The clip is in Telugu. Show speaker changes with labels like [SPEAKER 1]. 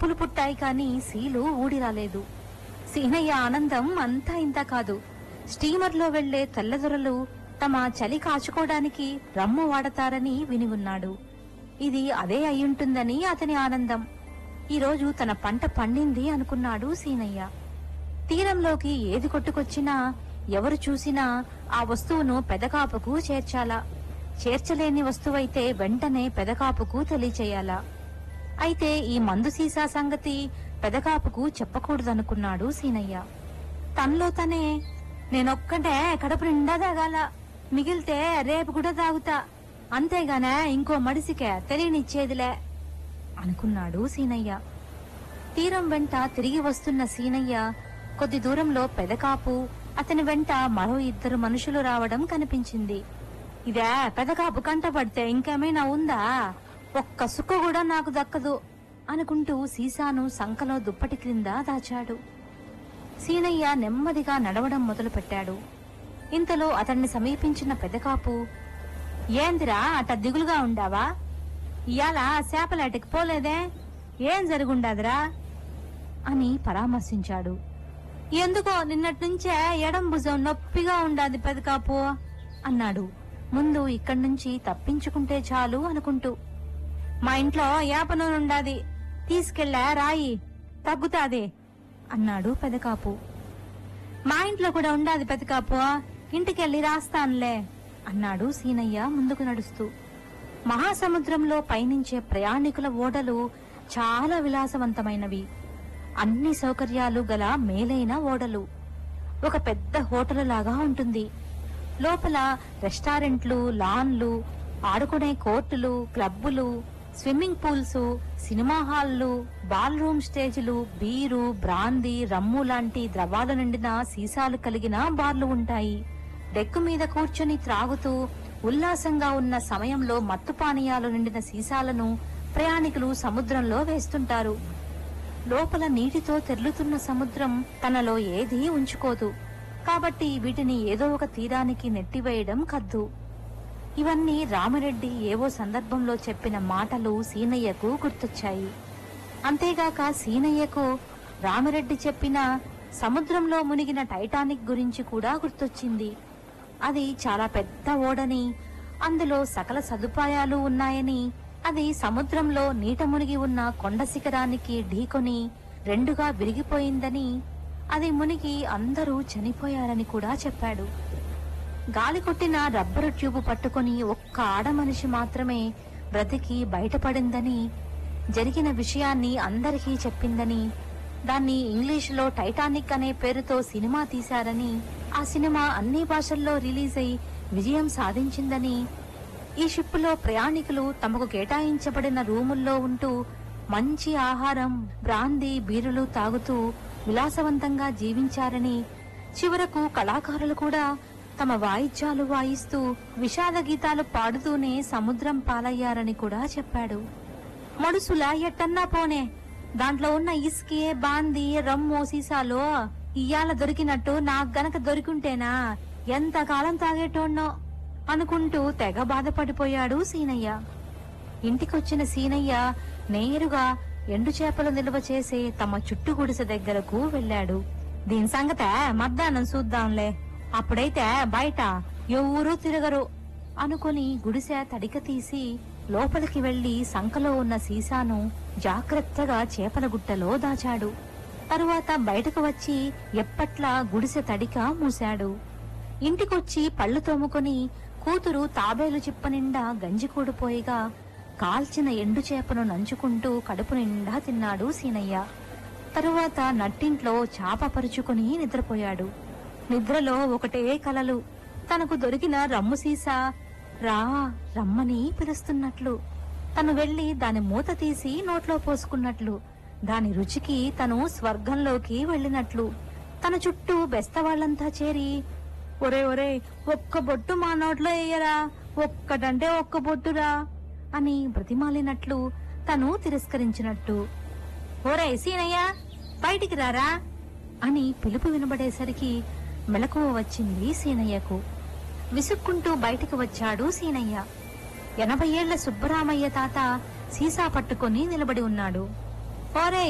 [SPEAKER 1] నిప్పులు పుట్టాయి కాని సీలు ఊడి రాలేదు సీనయ్య ఆనందం అంతా ఇంత కాదు స్టీమర్లో వెళ్లే తెల్లదొరలు తమ చలి కాచుకోవడానికి రమ్ము వాడతారని విని ఉన్నాడు ఇది అదే అయ్యుంటుందని అతని ఆనందం ఈరోజు తన పంట పండింది అనుకున్నాడు సీనయ్య తీరంలోకి ఏది కొట్టుకొచ్చినా ఎవరు చూసినా ఆ వస్తువును పెదకాపుకు చేర్చాలా చేర్చలేని వస్తువైతే వెంటనే పెదకాపుకు తెలియచేయాలా అయితే ఈ మందు సీసా సంగతి పెదకాపుకు చెప్పకూడదనుకున్నాడు సీనయ్య తనలో తనే నేనొక్కటే కడుపు నిండా తాగాల మిగిలితే రేపు కూడా తాగుతా అంతేగానే ఇంకో మడిసికే తెలియనిచ్చేదిలే అనుకున్నాడు సీనయ్య తీరం వెంట తిరిగి వస్తున్న సీనయ్య కొద్ది దూరంలో పెదకాపు అతని వెంట మరో ఇద్దరు మనుషులు రావడం కనిపించింది ఇదే పెదకాపు కంటపడితే ఇంకేమైనా ఉందా ఒక్క సుక్క కూడా నాకు దక్కదు అనుకుంటూ సీసాను సంకలో దుప్పటి క్రింద దాచాడు సీనయ్య నెమ్మదిగా నడవడం మొదలుపెట్టాడు ఇంతలో అతన్ని సమీపించిన పెదకాపు ఏందిరా అట్ట దిగులుగా ఉండావా ఇయాల చేపలేటకి పోలేదే ఏం జరుగుండాదిరా అని పరామర్శించాడు ఎందుకో నిన్నట్నుంచే ఎడం భుజం నొప్పిగా ఉండాది పెదకాపు అన్నాడు ముందు ఇక్కడి నుంచి తప్పించుకుంటే చాలు అనుకుంటూ మా ఇంట్లో యాప నూనె ఉండాది తీసుకెళ్ళా రాయి తగ్గుతాది అన్నాడు పెదకాపు మా ఇంట్లో కూడా ఉండాది పెదకాపు ఇంటికెళ్ళి రాస్తానులే అన్నాడు సీనయ్య ముందుకు నడుస్తూ మహాసముద్రంలో పయనించే ప్రయాణికుల ఓడలు చాలా విలాసవంతమైనవి అన్ని సౌకర్యాలు గల మేలైన ఓడలు ఒక పెద్ద హోటల్ లాగా ఉంటుంది లోపల రెస్టారెంట్లు లాన్లు ఆడుకునే కోర్టులు క్లబ్బులు స్విమ్మింగ్ పూల్స్ సినిమా హాల్లు బాల్ రూమ్ స్టేజ్లు బీరు బ్రాందీ రమ్ము లాంటి ద్రవాల నిండిన సీసాలు కలిగిన బార్లు ఉంటాయి డెక్కు మీద కూర్చొని త్రాగుతూ ఉల్లాసంగా ఉన్న సమయంలో మత్తు పానీయాలు నిండిన సీసాలను ప్రయాణికులు సముద్రంలో వేస్తుంటారు లోపల నీటితో తెర్లుతున్న సముద్రం తనలో ఏదీ ఉంచుకోదు కాబట్టి వీటిని ఏదో ఒక తీరానికి నెట్టివేయడం కద్దు ఇవన్నీ రామిరెడ్డి ఏవో సందర్భంలో చెప్పిన మాటలు సీనయ్యకు గుర్తొచ్చాయి అంతేగాక సీనయ్యకు రామిరెడ్డి చెప్పిన సముద్రంలో మునిగిన టైటానిక్ గురించి కూడా గుర్తొచ్చింది అది చాలా పెద్ద ఓడని అందులో సకల సదుపాయాలు ఉన్నాయని అది సముద్రంలో నీట మునిగి ఉన్న కొండ శిఖరానికి ఢీకొని రెండుగా విరిగిపోయిందని అది మునిగి అందరూ చనిపోయారని కూడా చెప్పాడు గాలి కొట్టిన రబ్బరు ట్యూబ్ పట్టుకొని ఒక్క ఆడ మనిషి మాత్రమే బ్రతికి బయటపడిందని జరిగిన విషయాన్ని అందరికీ చెప్పిందని దాన్ని ఇంగ్లీషులో టైటానిక్ అనే పేరుతో సినిమా తీశారని ఆ సినిమా అన్ని భాషల్లో రిలీజ్ అయి విజయం సాధించిందని ఈ షిప్పులో ప్రయాణికులు తమకు కేటాయించబడిన రూముల్లో ఉంటూ మంచి ఆహారం బ్రాందీ బీరులు తాగుతూ విలాసవంతంగా జీవించారని చివరకు కళాకారులు కూడా తమ వాయిద్యాలు వాయిస్తూ విషాద గీతాలు పాడుతూనే సముద్రం పాలయ్యారని కూడా చెప్పాడు మడుసులా ఎట్టన్నా పోనే దాంట్లో ఉన్న ఇసుకే బాంది రమ్ము సీసాలో ఇయ్యాల దొరికినట్టు నాకు గనక దొరికింటేనా ఎంత కాలం తాగేటోన్నో అనుకుంటూ తెగ బాధపడిపోయాడు సీనయ్య ఇంటికొచ్చిన సీనయ్య నేరుగా ఎండు చేపలు నిల్వ చేసే తమ చుట్టు గుడిసె దగ్గరకు వెళ్ళాడు దీని సంగతే మధ్యాహ్నం చూద్దాంలే అప్పుడైతే బయట ఎవరూ తిరగరు అనుకుని గుడిసె తడిక తీసి లోపలికి వెళ్లి సంకలో ఉన్న సీసాను జాగ్రత్తగా చేపల గుట్టలో దాచాడు తరువాత బయటకు వచ్చి ఎప్పట్లా గుడిసె తడిక మూశాడు ఇంటికొచ్చి పళ్ళు తోముకొని కూతురు తాబేలు చిప్ప నిండా గంజి కూడిపోయిగా కాల్చిన ఎండు చేపను నంచుకుంటూ కడుపు నిండా తిన్నాడు సీనయ్య తరువాత నట్టింట్లో చాప పరుచుకుని నిద్రపోయాడు నిద్రలో ఒకటే కలలు తనకు దొరికిన రమ్ము సీసా రా రమ్మని పిలుస్తున్నట్లు తను వెళ్లి దాని మూత తీసి నోట్లో పోసుకున్నట్లు దాని రుచికి తను స్వర్గంలోకి వెళ్ళినట్లు తన చుట్టూ బెస్తవాళ్లంతా చేరి ఒరే ఒరే ఒక్క బొట్టు మా నోట్లో వేయరా ఒక్కటంటే ఒక్క బొట్టురా అని బ్రతిమాలినట్లు తను తిరస్కరించినట్టు ఓరే సీనయ్య బయటికి రారా అని పిలుపు వినబడేసరికి మెలకువ వచ్చింది సీనయ్యకు విసుక్కుంటూ బయటికి వచ్చాడు సీనయ్య ఎనభై ఏళ్ల సుబ్బరామయ్య తాత సీసా పట్టుకొని నిలబడి ఉన్నాడు ఓరే